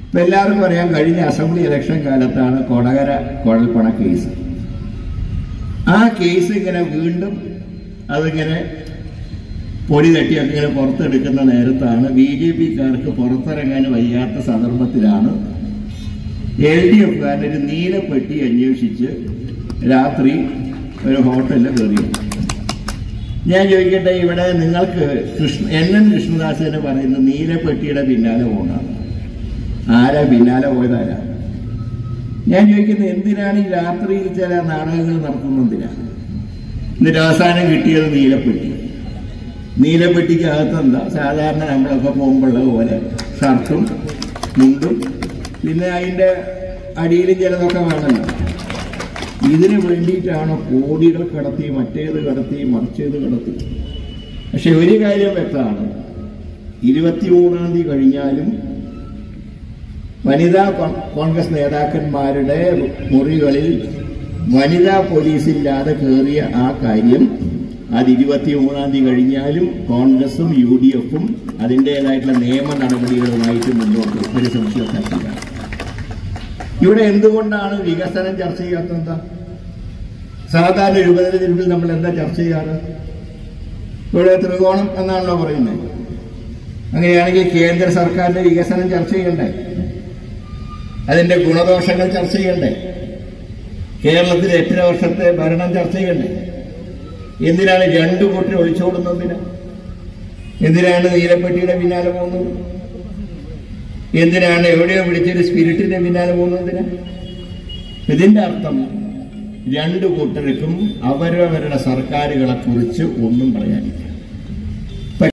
ഇപ്പൊ എല്ലാവർക്കും അറിയാം കഴിഞ്ഞ അസംബ്ലി ഇലക്ഷൻ കാലത്താണ് കൊടകര കുഴൽപ്പണ കേസ് ആ കേസ് ഇങ്ങനെ വീണ്ടും അതിങ്ങനെ പൊടി തട്ടി അങ്ങനെ പുറത്തെടുക്കുന്ന നേരത്താണ് ബി ജെ പിക്കാർക്ക് പുറത്തിറങ്ങാൻ വയ്യാത്ത സന്ദർഭത്തിലാണ് എൽ ഡി എഫുകാരൻ ഒരു നീലപ്പെട്ടി അന്വേഷിച്ച് രാത്രി ഒരു ഹോട്ടലിൽ കയറിയത് ഞാൻ ചോദിക്കട്ടെ ഇവിടെ നിങ്ങൾക്ക് കൃഷ്ണ എൻ എൻ കൃഷ്ണദാസിനെ പറയുന്ന നീലപ്പെട്ടിയുടെ പിന്നാലെ പോകണം ആരാ പിന്നാലെ പോയതാരാ ഞാൻ ചോദിക്കുന്നത് എന്തിനാണ് ഈ രാത്രിയിൽ ചില നാടകങ്ങൾ നടത്തുന്നതിനാ എന്നിട്ട് അവസാനം കിട്ടിയത് നീലപ്പെട്ടി നീലപ്പെട്ടിക്ക് അകത്തെന്താ സാധാരണ നമ്മളൊക്കെ പോകുമ്പോഴുള്ള പോലെ ഷർട്ടും മുണ്ടും പിന്നെ അതിന്റെ അടിയിൽ ചിലതൊക്കെ വേണമല്ലോ ഇതിന് വേണ്ടിയിട്ടാണ് കോടികൾ കടത്തി മറ്റേത് കടത്തി മറിച്ചേത് കടത്തി പക്ഷെ ഒരു കാര്യം വ്യക്തമാണ് ഇരുപത്തിമൂന്നാം തീയതി കഴിഞ്ഞാലും വനിതാ കോ- കോൺഗ്രസ് നേതാക്കന്മാരുടെ മുറികളിൽ വനിതാ പോലീസില്ലാതെ കയറിയ ആ കാര്യം അത് ഇരുപത്തിമൂന്നാം തീയതി കഴിഞ്ഞാലും കോൺഗ്രസും യു ഡി എഫും അതിൻ്റെതായിട്ടുള്ള നിയമ നടപടികളുമായിട്ട് മുന്നോട്ട് ഒരു സംശയം തട്ടില്ല ഇവിടെ എന്തുകൊണ്ടാണ് വികസനം ചർച്ച ചെയ്യാത്തത് സാധാരണ രൂപതയിൽ നമ്മൾ എന്താ ചർച്ച ചെയ്യാറ് ഇവിടെ ത്രികോണം എന്നാണല്ലോ പറയുന്നത് അങ്ങനെയാണെങ്കിൽ കേന്ദ്ര സർക്കാരിന്റെ വികസനം ചർച്ച ചെയ്യണ്ടേ അതിന്റെ ഗുണദോഷങ്ങൾ ചർച്ച ചെയ്യണ്ടേ കേരളത്തിൽ എത്ര വർഷത്തെ ഭരണം ചർച്ച ചെയ്യണ്ടേ എന്തിനാണ് രണ്ടു കൂട്ടർ ഒളിച്ചോടുന്നതിന് എന്തിനാണ് നീലപ്പെട്ടിയുടെ പിന്നാലെ പോകുന്നത് എന്തിനാണ് എവിടെയോ പിടിച്ചൊരു സ്പിരിറ്റിന്റെ പിന്നാലെ പോകുന്നതിന് ഇതിന്റെ അർത്ഥം രണ്ടു കൂട്ടർക്കും അവരവരുടെ സർക്കാരുകളെ കുറിച്ച് ഒന്നും പറയാനില്ല